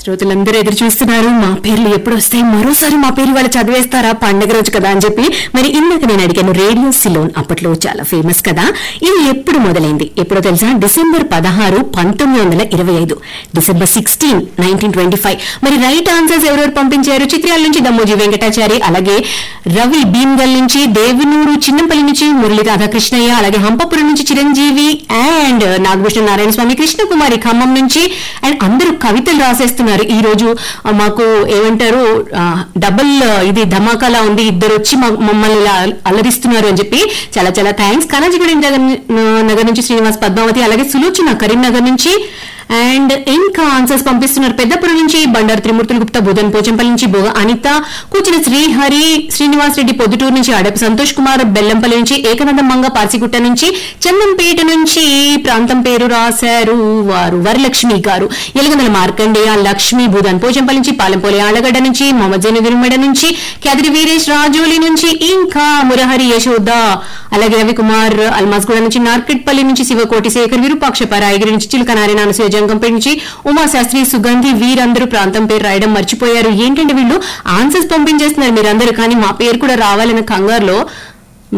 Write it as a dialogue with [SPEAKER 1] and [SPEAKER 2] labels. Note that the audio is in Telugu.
[SPEAKER 1] శ్రోతలందరూ ఎదురు చూస్తున్నారు మా పేర్లు ఎప్పుడు వస్తాయి మరోసారి మా పేరు వాళ్ళు చదివేస్తారా పండగ రోజు కదా అని చెప్పి మరి ఇందాక నేను అడిగాను రేడియో సిలోన్ అప్పట్లో చాలా ఫేమస్ కదా ఇది ఎప్పుడు మొదలైంది ఎప్పుడో తెలుసా డిసెంబర్ పదహారు పంతొమ్మిది వందల ఇరవై ఐదు December sixteen nineteen twenty five మరి రైట్ ఆన్సర్స్ ఎవరెవరు పంపించారు చిత్రాల నుంచి దమ్మోజీ వెంకటాచారి అలాగే రవి భీమ్గల్ నుంచి దేవినూరు చిన్నంపల్లి నుంచి మురళి రాధాకృష్ణయ్య అలాగే హంపపురం నుంచి చిరంజీవి అండ్ నాగభూషణ నారాయణ స్వామి కృష్ణకుమారి ఖమ్మం నుంచి అండ్ అందరూ కవితలు రాసేస్తున్నారు ఈ రోజు ఆ, మాకు ఏమంటారు ఆ, డబుల్ ఆ, ఇది ధమాకాలా ఉంది ఇద్దరు వచ్చి మా- మమ్మల్ని ఇలా అలరిస్తున్నారు అని చెప్పి చాలా చాలా థ్యాంక్స్ కనాజిగూడ నగర్ నుంచి శ్రీనివాస్ పద్మావతి అలాగే సులోచన కరీంనగర్ నుంచి అండ్ ఇంకా ఆన్సర్స్ పంపిస్తున్నారు పెద్దపురం నుంచి బండారు త్రిమూర్తులు గుప్తా బుధన్ పోచంపల్లి నుంచి బోగ అనిత కూచిన శ్రీహరి శ్రీనివాస్ రెడ్డి పొద్దుటూరు నుంచి అడప సంతోష్ కుమార్ బెల్లంపల్లి నుంచి ఏకనంద మంగ పార్సిగుట్ట నుంచి చందంపేట నుంచి ప్రాంతం పేరు రాశారు వారు వరలక్ష్మి గారు ఎలుగందల మార్కండేయ లక్ష్మి బుధన్ పోచంపల్లి నుంచి పాలెంపోలి ఆళ్లగడ్డ నుంచి మొహమ్మద్ జైన్ విరుమడ నుంచి క్యాదిరి వీరేష్ రాజోలి నుంచి ఇంకా మురహరి యశోద అలాగే రవికుమార్ అల్మాస్గూడ నుంచి నార్కెట్పల్లి నుంచి శివకోటి శేఖర్ విరూపాక్ష పరాయగిరి నుంచి చిలుక నారాయణ అనసూయ జంకంపేట నుంచి ఉమాశాస్త్రి సుగంధి వీరందరూ ప్రాంతం పేరు రాయడం మర్చిపోయారు ఏంటంటే వీళ్ళు ఆన్సర్స్ పంపించేస్తున్నారు మీరందరూ కానీ మా పేరు కూడా రావాలన్న కంగారులో